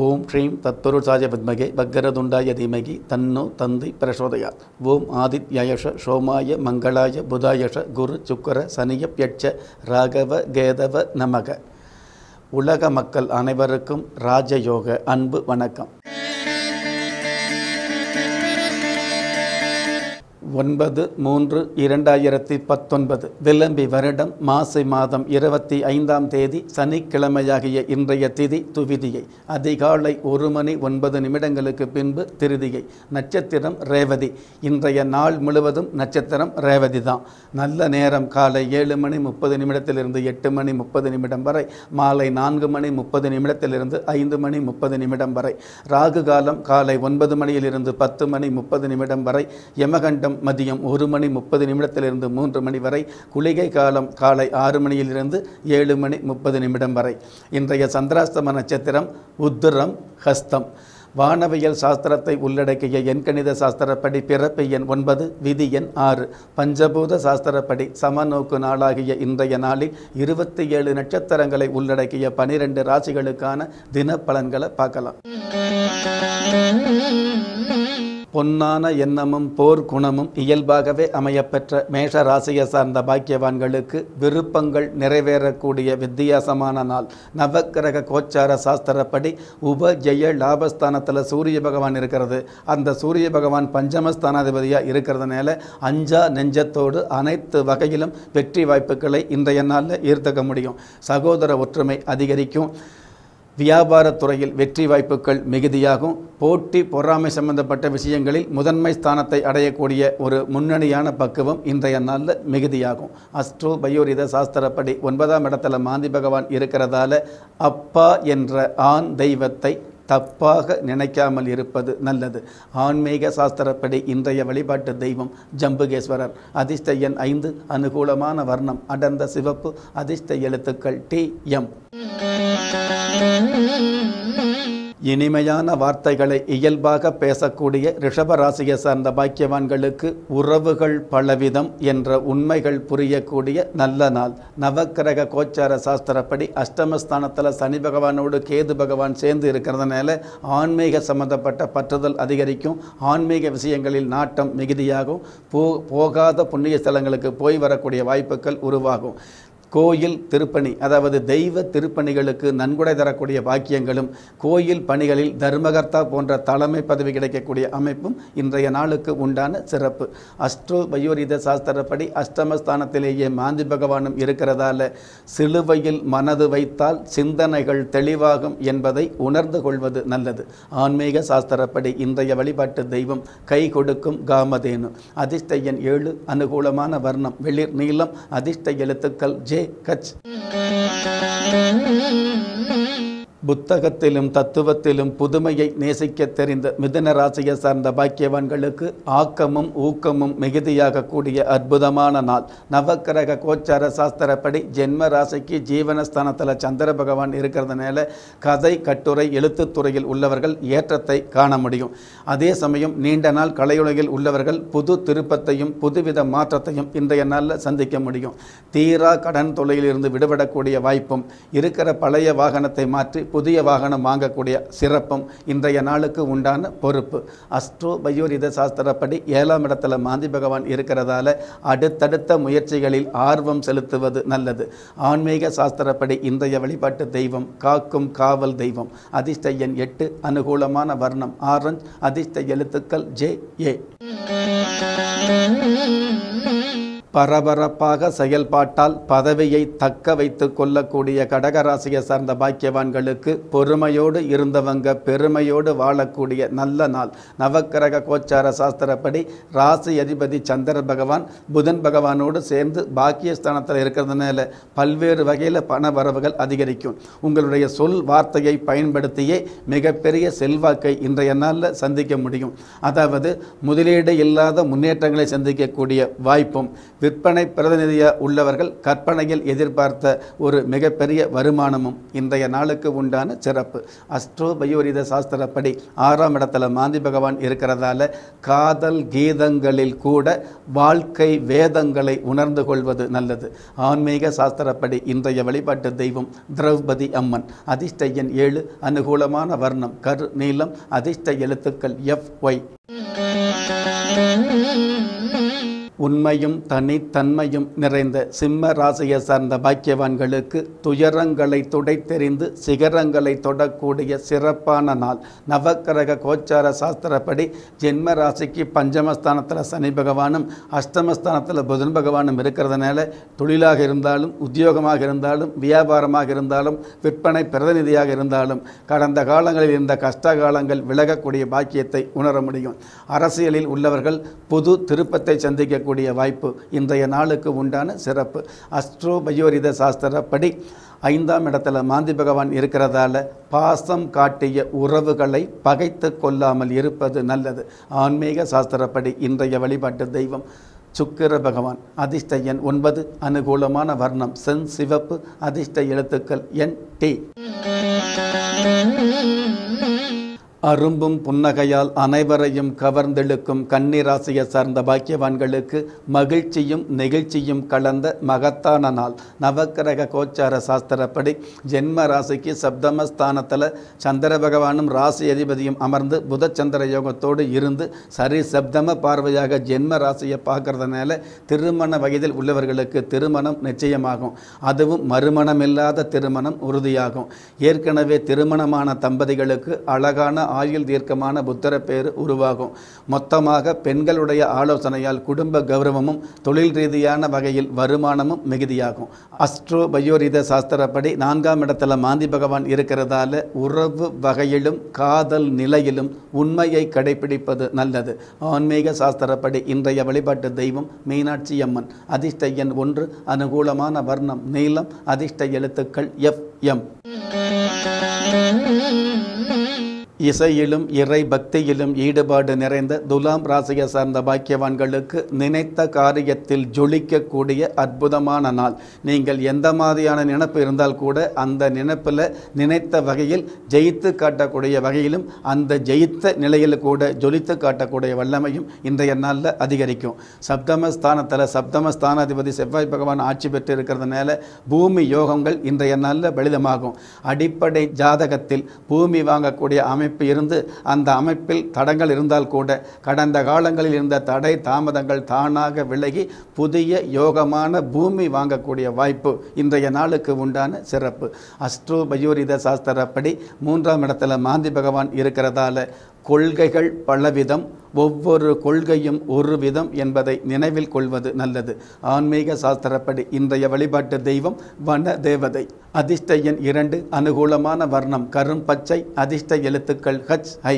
ஓம் ஸ்ரீம் தத்புருஷாய வித்மகே பக்கரதுண்டாய தீமகி தன்னோ தந்தி பிரசோதயாத் ஓம் ஆதித்யயஷ சோமாய மங்களாய புதாயஷ குரு சுக்கர சனியப்யட்ச ராகவ கேதவ நமக உலக மக்கள் அனைவருக்கும் ராஜயோக அன்பு வணக்கம் ஒன்பது மூன்று இரண்டாயிரத்தி பத்தொன்பது விளம்பி வருடம் மாசி மாதம் இருபத்தி ஐந்தாம் தேதி சனிக்கிழமையாகிய இன்றைய திதி துவிதியை அதிகாலை ஒரு மணி ஒன்பது நிமிடங்களுக்கு பின்பு திருதியை நட்சத்திரம் ரேவதி இன்றைய நாள் முழுவதும் நட்சத்திரம் ரேவதி தான் நல்ல நேரம் காலை ஏழு மணி முப்பது நிமிடத்திலிருந்து எட்டு மணி முப்பது நிமிடம் வரை மாலை நான்கு மணி முப்பது நிமிடத்திலிருந்து ஐந்து மணி முப்பது நிமிடம் வரை ராகு காலம் காலை ஒன்பது மணியிலிருந்து பத்து மணி முப்பது நிமிடம் வரை யமகண்டம் மதியம் ஒரு மணி முப்பது நிமிடத்திலிருந்து மூன்று மணி வரை குளிகை காலம் காலை ஆறு மணியிலிருந்து ஏழு மணி முப்பது நிமிடம் வரை இன்றைய சந்திராஸ்தம நட்சத்திரம் உத்திரம் ஹஸ்தம் வானவியல் சாஸ்திரத்தை உள்ளடக்கிய எண்கணித சாஸ்திரப்படி பிறப்பு எண் ஒன்பது விதி எண் ஆறு பஞ்சபூத சாஸ்திரப்படி சமநோக்கு நாளாகிய இன்றைய நாளில் இருபத்தி ஏழு நட்சத்திரங்களை உள்ளடக்கிய பனிரெண்டு ராசிகளுக்கான தின பலன்களை பார்க்கலாம் பொன்னான எண்ணமும் போர் குணமும் இயல்பாகவே அமையப்பெற்ற மேஷ ராசியை சார்ந்த பாக்கியவான்களுக்கு விருப்பங்கள் நிறைவேறக்கூடிய வித்தியாசமான நாள் நவக்கிரக கோச்சார சாஸ்திரப்படி உப ஜெய லாபஸ்தானத்தில் சூரிய பகவான் இருக்கிறது அந்த சூரிய பகவான் பஞ்சமஸ்தானாதிபதியாக இருக்கிறதுனால அஞ்சா நெஞ்சத்தோடு அனைத்து வகையிலும் வெற்றி வாய்ப்புகளை இன்றைய நாளில் ஈர்த்துக்க முடியும் சகோதர ஒற்றுமை அதிகரிக்கும் வியாபாரத்துறையில் வெற்றி வாய்ப்புகள் மிகுதியாகும் போட்டி பொறாமை சம்பந்தப்பட்ட விஷயங்களில் முதன்மை ஸ்தானத்தை அடையக்கூடிய ஒரு முன்னணியான பக்குவம் இன்றைய நாளில் மிகுதியாகும் அஸ்ட்ரோ பயோரித சாஸ்திரப்படி ஒன்பதாம் இடத்துல மாந்தி பகவான் இருக்கிறதால அப்பா என்ற ஆண் தெய்வத்தை தப்பாக நினைக்காமல் இருப்பது நல்லது ஆன்மீக சாஸ்திரப்படி இன்றைய வழிபாட்டு தெய்வம் ஜம்புகேஸ்வரர் அதிர்ஷ்ட எண் ஐந்து அனுகூலமான வர்ணம் அடர்ந்த சிவப்பு அதிர்ஷ்ட எழுத்துக்கள் டி எம் இனிமையான வார்த்தைகளை இயல்பாக பேசக்கூடிய ரிஷபராசியை சார்ந்த பாக்கியவான்களுக்கு உறவுகள் பலவிதம் என்ற உண்மைகள் புரியக்கூடிய நல்ல நாள் நவக்கிரக கோச்சார சாஸ்திரப்படி அஷ்டமஸ்தானத்தில் சனி பகவானோடு கேது பகவான் சேர்ந்து இருக்கிறதுனால ஆன்மீக சம்பந்தப்பட்ட பற்றுதல் அதிகரிக்கும் ஆன்மீக விஷயங்களில் நாட்டம் மிகுதியாகும் போ போகாத புண்ணிய ஸ்தலங்களுக்கு போய் வரக்கூடிய வாய்ப்புகள் உருவாகும் கோயில் திருப்பணி அதாவது தெய்வ திருப்பணிகளுக்கு நன்கொடை தரக்கூடிய பாக்கியங்களும் கோயில் பணிகளில் தர்மகர்த்தா போன்ற தலைமை பதவி கிடைக்கக்கூடிய அமைப்பும் இன்றைய நாளுக்கு உண்டான சிறப்பு அஸ்ட்ரோ பயோரித சாஸ்திரப்படி அஷ்டமஸ்தானத்திலேயே மாந்தி பகவானும் இருக்கிறதால சிலுவையில் மனது வைத்தால் சிந்தனைகள் தெளிவாகும் என்பதை உணர்ந்து கொள்வது நல்லது ஆன்மீக சாஸ்திரப்படி இன்றைய வழிபாட்டு தெய்வம் கை கொடுக்கும் காமதேனு அதிர்ஷ்ட எண் ஏழு அனுகூலமான வர்ணம் வெளிர் நீளம் அதிர்ஷ்ட எழுத்துக்கள் ஜே கச் புத்தகத்திலும் தத்துவத்திலும் புதுமையை நேசிக்க தெரிந்த மிதுன ராசியை சார்ந்த பாக்கியவான்களுக்கு ஆக்கமும் ஊக்கமும் மிகுதியாகக்கூடிய அற்புதமான நாள் நவக்கிரக கோச்சார சாஸ்திரப்படி ஜென்ம ராசிக்கு ஜீவனஸ்தானத்தில் சந்திர பகவான் இருக்கிறதுனால கதை கட்டுரை எழுத்துத்துறையில் உள்ளவர்கள் ஏற்றத்தை காண முடியும் அதே சமயம் நீண்ட நாள் கலையுலகில் உள்ளவர்கள் புது திருப்பத்தையும் புதுவித மாற்றத்தையும் இன்றைய நாளில் சந்திக்க முடியும் தீரா கடன் தொலையிலிருந்து விடுபடக்கூடிய வாய்ப்பும் இருக்கிற பழைய வாகனத்தை மாற்றி புதிய வாகனம் வாங்கக்கூடிய சிறப்பும் இன்றைய நாளுக்கு உண்டான பொறுப்பு அஸ்ட்ரோ பயோரித சாஸ்திரப்படி ஏழாம் இடத்துல மாந்தி பகவான் இருக்கிறதால அடுத்தடுத்த முயற்சிகளில் ஆர்வம் செலுத்துவது நல்லது ஆன்மீக சாஸ்திரப்படி இன்றைய வழிபாட்டு தெய்வம் காக்கும் காவல் தெய்வம் அதிர்ஷ்ட எண் எட்டு அனுகூலமான வர்ணம் ஆரஞ்ச் அதிர்ஷ்ட எழுத்துக்கள் ஜே ஏ பரபரப்பாக செயல்பாட்டால் பதவியை தக்க வைத்து கொள்ளக்கூடிய கடகராசியை சார்ந்த பாக்கியவான்களுக்கு பொறுமையோடு இருந்தவங்க பெருமையோடு வாழக்கூடிய நல்ல நாள் நவக்கிரக கோச்சார சாஸ்திரப்படி ராசி அதிபதி சந்திர பகவான் புதன் பகவானோடு சேர்ந்து பாக்கியஸ்தானத்தில் இருக்கிறதுனால பல்வேறு வகையில் பண வரவுகள் அதிகரிக்கும் உங்களுடைய சொல் வார்த்தையை பயன்படுத்தியே மிகப்பெரிய செல்வாக்கை இன்றைய நாளில் சந்திக்க முடியும் அதாவது முதலீடு இல்லாத முன்னேற்றங்களை சந்திக்கக்கூடிய வாய்ப்பும் விற்பனை பிரதிநிதியாக உள்ளவர்கள் கற்பனையில் எதிர்பார்த்த ஒரு மிகப்பெரிய வருமானமும் இன்றைய நாளுக்கு உண்டான சிறப்பு அஸ்ட்ரோ பயோரித சாஸ்திரப்படி ஆறாம் இடத்துல மாந்தி பகவான் இருக்கிறதால காதல் கீதங்களில் கூட வாழ்க்கை வேதங்களை உணர்ந்து கொள்வது நல்லது ஆன்மீக சாஸ்திரப்படி இன்றைய வழிபாட்டு தெய்வம் திரௌபதி அம்மன் அதிர்ஷ்ட எண் ஏழு அனுகூலமான வர்ணம் கரு நீளம் அதிர்ஷ்ட எழுத்துக்கள் எஃப் ஒய் உண்மையும் தனித்தன்மையும் நிறைந்த சிம்ம ராசியை சார்ந்த பாக்கியவான்களுக்கு துயரங்களை துடைத்தெறிந்து சிகரங்களை தொடக்கூடிய சிறப்பான நாள் நவக்கிரக கோச்சார சாஸ்திரப்படி ஜென்ம ராசிக்கு பஞ்சமஸ்தானத்தில் சனி பகவானும் அஷ்டமஸ்தானத்தில் புதன் பகவானும் இருக்கிறதுனால தொழிலாக இருந்தாலும் உத்தியோகமாக இருந்தாலும் வியாபாரமாக இருந்தாலும் விற்பனை பிரதிநிதியாக இருந்தாலும் கடந்த காலங்களில் இருந்த கஷ்ட காலங்கள் விலகக்கூடிய பாக்கியத்தை உணர முடியும் அரசியலில் உள்ளவர்கள் புது திருப்பத்தை சந்திக்கக்கூடிய வாய்ப்பு இன்றைய நாளுக்கு உண்டான சிறப்பு அஸ்ட்ரோ பயோரித சாஸ்திரப்படி ஐந்தாம் இடத்துல மாந்தி பகவான் இருக்கிறதால பாசம் காட்டிய உறவுகளை பகைத்து கொள்ளாமல் இருப்பது நல்லது ஆன்மீக சாஸ்திரப்படி இன்றைய வழிபாட்டு தெய்வம் சுக்கிர பகவான் அதிர்ஷ்ட எண் ஒன்பது அனுகூலமான வர்ணம் சென் சிவப்பு அதிர்ஷ்ட எழுத்துக்கள் என் டி அரும்பும் புன்னகையால் அனைவரையும் கவர்ந்தெழுக்கும் கன்னிராசியை சார்ந்த பாக்கியவான்களுக்கு மகிழ்ச்சியும் நெகிழ்ச்சியும் கலந்த மகத்தான நாள் நவக்கிரக கோச்சார சாஸ்திரப்படி ஜென்ம ராசிக்கு சப்தமஸ்தானத்தில் சந்திர பகவானும் ராசி அதிபதியும் அமர்ந்து புதச்சந்திர யோகத்தோடு இருந்து சரி சப்தம பார்வையாக ஜென்ம ராசியை பார்க்கறதுனால திருமண வயதில் உள்ளவர்களுக்கு திருமணம் நிச்சயமாகும் அதுவும் மறுமணமில்லாத திருமணம் உறுதியாகும் ஏற்கனவே திருமணமான தம்பதிகளுக்கு அழகான ஆயுள் தீர்க்கமான புத்தர பேர் உருவாகும் மொத்தமாக பெண்களுடைய ஆலோசனையால் குடும்ப கௌரவமும் தொழில் ரீதியான வகையில் வருமானமும் மிகுதியாகும் அஸ்ட்ரோ பயோரித சாஸ்திரப்படி நான்காம் இடத்துல மாந்தி பகவான் இருக்கிறதால உறவு வகையிலும் காதல் நிலையிலும் உண்மையை கடைபிடிப்பது நல்லது ஆன்மீக சாஸ்திரப்படி இன்றைய வழிபாட்டு தெய்வம் மீனாட்சி அம்மன் அதிர்ஷ்ட எண் ஒன்று அனுகூலமான வர்ணம் நீளம் அதிர்ஷ்ட எழுத்துக்கள் எஃப் எம் இசையிலும் இறை பக்தியிலும் ஈடுபாடு நிறைந்த துலாம் ராசியை சார்ந்த பாக்கியவான்களுக்கு நினைத்த காரியத்தில் ஜொலிக்கக்கூடிய அற்புதமான நாள் நீங்கள் எந்த மாதிரியான நினைப்பு இருந்தால் கூட அந்த நினைப்பில் நினைத்த வகையில் ஜெயித்து காட்டக்கூடிய வகையிலும் அந்த ஜெயித்த நிலையில் கூட ஜொலித்து காட்டக்கூடிய வல்லமையும் இன்றைய நாளில் அதிகரிக்கும் சப்தமஸ்தானத்தில் சப்தமஸ்தானாதிபதி செவ்வாய் பகவான் ஆட்சி பெற்று இருக்கிறதுனால பூமி யோகங்கள் இன்றைய நாளில் பலிதமாகும் அடிப்படை ஜாதகத்தில் பூமி வாங்கக்கூடிய அமைப்பு இருந்து அந்த அமைப்பில் தடங்கள் இருந்தால் கூட கடந்த காலங்களில் இருந்த தடை தாமதங்கள் தானாக விலகி புதிய யோகமான பூமி வாங்கக்கூடிய வாய்ப்பு இன்றைய நாளுக்கு உண்டான சிறப்பு அஸ்ட்ரோ பயோரித சாஸ்திரப்படி மூன்றாம் இடத்துல மாந்தி பகவான் இருக்கிறதால கொள்கைகள் பலவிதம் ஒவ்வொரு கொள்கையும் ஒரு விதம் என்பதை நினைவில் கொள்வது நல்லது ஆன்மீக சாஸ்திரப்படி இன்றைய வழிபாட்டு தெய்வம் வன தேவதை அதிர்ஷ்ட எண் இரண்டு அனுகூலமான வர்ணம் கரும் பச்சை அதிர்ஷ்ட எழுத்துக்கள் ஹச் ஐ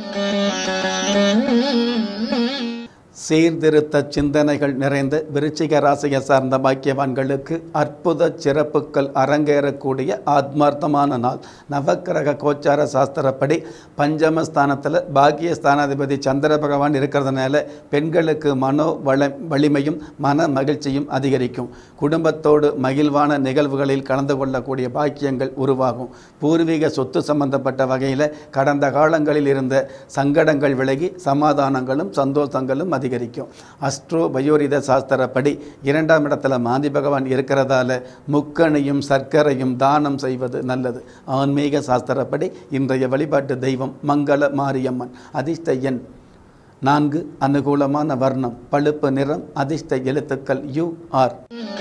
சீர்திருத்த சிந்தனைகள் நிறைந்த விருச்சிக ராசியை சார்ந்த பாக்கியவான்களுக்கு அற்புத சிறப்புகள் அரங்கேறக்கூடிய ஆத்மார்த்தமான நாள் நவக்கிரக கோச்சார சாஸ்திரப்படி பஞ்சமஸ்தானத்தில் பாக்கியஸ்தானாதிபதி சந்திர பகவான் இருக்கிறதுனால பெண்களுக்கு மனோ வள வலிமையும் மன மகிழ்ச்சியும் அதிகரிக்கும் குடும்பத்தோடு மகிழ்வான நிகழ்வுகளில் கலந்து கொள்ளக்கூடிய பாக்கியங்கள் உருவாகும் பூர்வீக சொத்து சம்பந்தப்பட்ட வகையில் கடந்த காலங்களில் இருந்த சங்கடங்கள் விலகி சமாதானங்களும் சந்தோஷங்களும் அதிகரிக்கும் அஸ்ட்ரோ பயோரித சாஸ்திரப்படி இரண்டாம் இடத்துல மாந்தி பகவான் இருக்கிறதால முக்கணியும் சர்க்கரையும் தானம் செய்வது நல்லது ஆன்மீக சாஸ்திரப்படி இன்றைய வழிபாட்டு தெய்வம் மங்கள மாரியம்மன் அதிர்ஷ்ட எண் நான்கு அனுகூலமான வர்ணம் பழுப்பு நிறம் அதிர்ஷ்ட எழுத்துக்கள் யூ ஆர்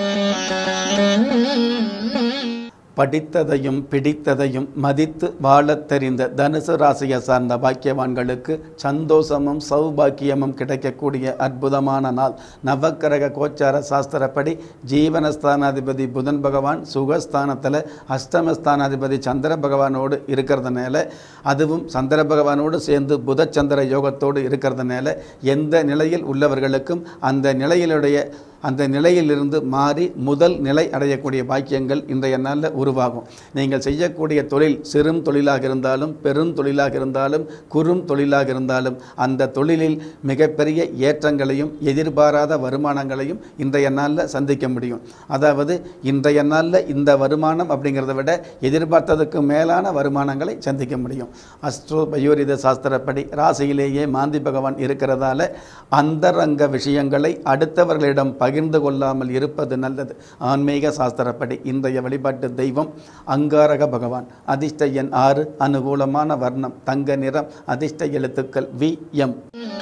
படித்ததையும் பிடித்ததையும் மதித்து வாழத் தெரிந்த தனுசு ராசியை சார்ந்த பாக்கியவான்களுக்கு சந்தோஷமும் சௌபாக்கியமும் கிடைக்கக்கூடிய அற்புதமான நாள் நவக்கிரக கோச்சார சாஸ்திரப்படி ஜீவனஸ்தானாதிபதி புதன் பகவான் சுகஸ்தானத்தில் அஷ்டமஸ்தானாதிபதி சந்திர பகவானோடு இருக்கிறதுனால அதுவும் சந்திர பகவானோடு சேர்ந்து புதச்சந்திர யோகத்தோடு இருக்கிறதுனால எந்த நிலையில் உள்ளவர்களுக்கும் அந்த நிலையிலுடைய அந்த நிலையிலிருந்து மாறி முதல் நிலை அடையக்கூடிய பாக்கியங்கள் இன்றைய நாளில் உருவாகும் நீங்கள் செய்யக்கூடிய தொழில் சிறும் தொழிலாக இருந்தாலும் பெரும் தொழிலாக இருந்தாலும் குறும் தொழிலாக இருந்தாலும் அந்த தொழிலில் மிகப்பெரிய ஏற்றங்களையும் எதிர்பாராத வருமானங்களையும் இன்றைய நாளில் சந்திக்க முடியும் அதாவது இன்றைய நாளில் இந்த வருமானம் அப்படிங்கிறத விட எதிர்பார்த்ததுக்கு மேலான வருமானங்களை சந்திக்க முடியும் அஸ்ட்ரோ பயோரித சாஸ்திரப்படி ராசியிலேயே மாந்தி பகவான் இருக்கிறதால அந்தரங்க விஷயங்களை அடுத்தவர்களிடம் பகிர்ந்து கொள்ளாமல் இருப்பது நல்லது ஆன்மீக சாஸ்திரப்படி இன்றைய வழிபாட்டு தெய்வம் அங்காரக பகவான் அதிர்ஷ்ட எண் ஆறு அனுகூலமான வர்ணம் தங்க நிறம் அதிர்ஷ்ட எழுத்துக்கள் வி எம்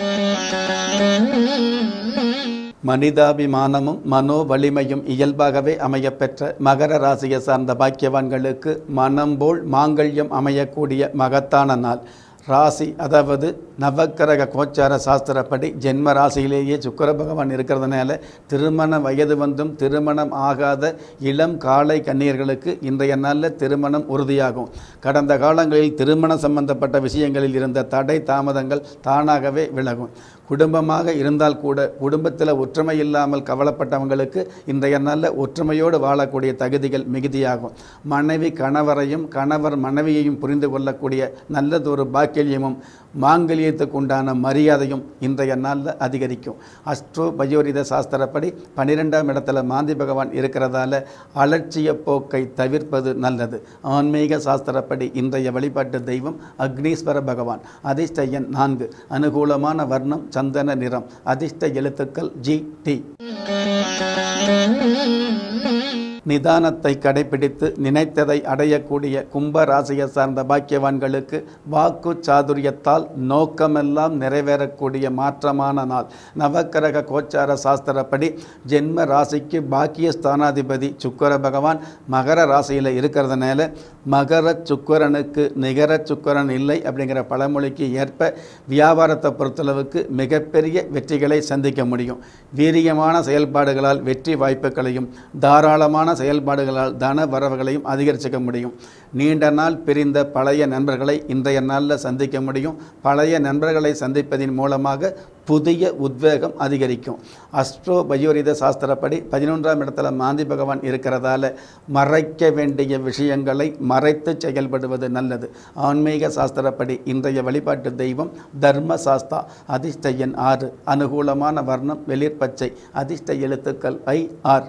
மனிதாபிமானமும் மனோ வலிமையும் இயல்பாகவே அமையப்பெற்ற மகர ராசியை சார்ந்த பாக்கியவான்களுக்கு மனம் போல் மாங்கல்யம் அமையக்கூடிய மகத்தான நாள் ராசி அதாவது நவக்கிரக கோச்சார சாஸ்திரப்படி ஜென்ம ராசியிலேயே சுக்கர பகவான் இருக்கிறதுனால திருமண வயது வந்தும் திருமணம் ஆகாத இளம் காலை கன்னியர்களுக்கு இன்றைய நாளில் திருமணம் உறுதியாகும் கடந்த காலங்களில் திருமணம் சம்பந்தப்பட்ட விஷயங்களில் இருந்த தடை தாமதங்கள் தானாகவே விலகும் குடும்பமாக இருந்தால் கூட குடும்பத்தில் ஒற்றுமை இல்லாமல் கவலைப்பட்டவங்களுக்கு இன்றைய நாளில் ஒற்றுமையோடு வாழக்கூடிய தகுதிகள் மிகுதியாகும் மனைவி கணவரையும் கணவர் மனைவியையும் புரிந்து கொள்ளக்கூடிய நல்லதொரு பாக்கியமும் மாங்கல்யத்துக்கு உண்டான மரியாதையும் இன்றைய நாளில் அதிகரிக்கும் அஸ்ட்ரோ பயோரித சாஸ்திரப்படி பன்னிரெண்டாம் இடத்துல மாந்தி பகவான் இருக்கிறதால அலட்சிய போக்கை தவிர்ப்பது நல்லது ஆன்மீக சாஸ்திரப்படி இன்றைய வழிபாட்டு தெய்வம் அக்னீஸ்வர பகவான் அதிர்ஷ்ட எண் நான்கு அனுகூலமான வர்ணம் சந்தன நிறம் அதிர்ஷ்ட எழுத்துக்கள் ஜி டி நிதானத்தை கடைபிடித்து நினைத்ததை அடையக்கூடிய கும்ப ராசியை சார்ந்த பாக்கியவான்களுக்கு வாக்கு சாதுரியத்தால் நோக்கமெல்லாம் நிறைவேறக்கூடிய மாற்றமான நாள் நவக்கிரக கோச்சார சாஸ்திரப்படி ஜென்ம ராசிக்கு பாக்கிய ஸ்தானாதிபதி சுக்கர பகவான் மகர ராசியில் இருக்கிறதுனால மகர சுக்கரனுக்கு நிகர சுக்கரன் இல்லை அப்படிங்கிற பழமொழிக்கு ஏற்ப வியாபாரத்தை பொறுத்தளவுக்கு மிகப்பெரிய வெற்றிகளை சந்திக்க முடியும் வீரியமான செயல்பாடுகளால் வெற்றி வாய்ப்புகளையும் தாராளமான செயல்பாடுகளால் தன வரவுகளையும் அதிகரிச்சுக்க முடியும் நீண்ட நாள் பிரிந்த பழைய நண்பர்களை இன்றைய நாளில் சந்திக்க முடியும் பழைய நண்பர்களை சந்திப்பதின் மூலமாக புதிய உத்வேகம் அதிகரிக்கும் அஸ்ட்ரோ பயோரித சாஸ்திரப்படி பதினொன்றாம் இடத்துல மாந்தி பகவான் இருக்கிறதால மறைக்க வேண்டிய விஷயங்களை மறைத்து செயல்படுவது நல்லது ஆன்மீக சாஸ்திரப்படி இன்றைய வழிபாட்டு தெய்வம் தர்ம சாஸ்தா அதிர்ஷ்ட எண் ஆறு அனுகூலமான வர்ணம் வெளிர் பச்சை அதிர்ஷ்ட எழுத்துக்கள் ஐ ஆர்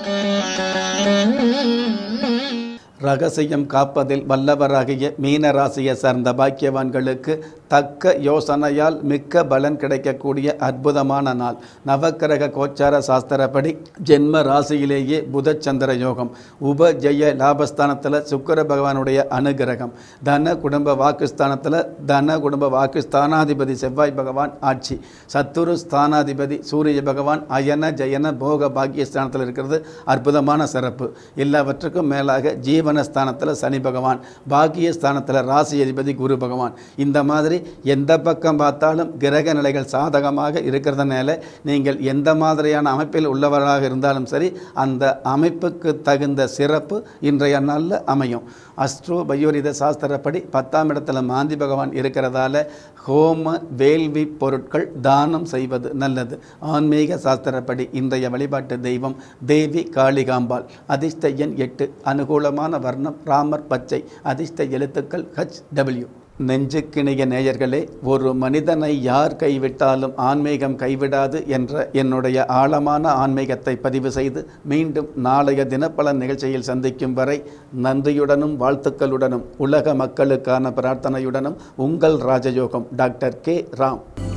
ரகசியம் காப்பதில் வல்லவராகிய மீன ராசியை சார்ந்த பாக்கியவான்களுக்கு தக்க யோசனையால் மிக்க பலன் கிடைக்கக்கூடிய அற்புதமான நாள் நவக்கிரக கோச்சார சாஸ்திரப்படி ஜென்ம ராசியிலேயே புதச்சந்திர யோகம் உப ஜெய லாபஸ்தானத்தில் சுக்கர பகவானுடைய அனுகிரகம் தன குடும்ப வாக்குஸ்தானத்தில் தன குடும்ப வாக்குஸ்தானாதிபதி செவ்வாய் பகவான் ஆட்சி சத்துரு ஸ்தானாதிபதி சூரிய பகவான் அயன ஜயன போக பாக்கியஸ்தானத்தில் இருக்கிறது அற்புதமான சிறப்பு எல்லாவற்றுக்கும் மேலாக ஜீவனஸ்தானத்தில் சனி பகவான் பாக்கியஸ்தானத்தில் ராசி அதிபதி குரு பகவான் இந்த மாதிரி எந்த பக்கம் பார்த்தாலும் கிரக நிலைகள் சாதகமாக இருக்கிறதுனால நீங்கள் எந்த மாதிரியான அமைப்பில் உள்ளவராக இருந்தாலும் சரி அந்த அமைப்புக்கு தகுந்த சிறப்பு இன்றைய நாளில் அமையும் அஸ்ட்ரோ பயோரித சாஸ்திரப்படி பத்தாம் இடத்துல மாந்தி பகவான் இருக்கிறதால ஹோம வேள்வி பொருட்கள் தானம் செய்வது நல்லது ஆன்மீக சாஸ்திரப்படி இன்றைய வழிபாட்டு தெய்வம் தேவி காளிகாம்பாள் அதிர்ஷ்ட எண் எட்டு அனுகூலமான வர்ணம் ராமர் பச்சை அதிர்ஷ்ட எழுத்துக்கள் ஹச் டபிள்யூ நெஞ்சுக்கிணைய நேயர்களே ஒரு மனிதனை யார் கைவிட்டாலும் ஆன்மீகம் கைவிடாது என்ற என்னுடைய ஆழமான ஆன்மீகத்தை பதிவு செய்து மீண்டும் நாளைய தினப்பலன் நிகழ்ச்சியில் சந்திக்கும் வரை நன்றியுடனும் வாழ்த்துக்களுடனும் உலக மக்களுக்கான பிரார்த்தனையுடனும் உங்கள் ராஜயோகம் டாக்டர் கே ராம்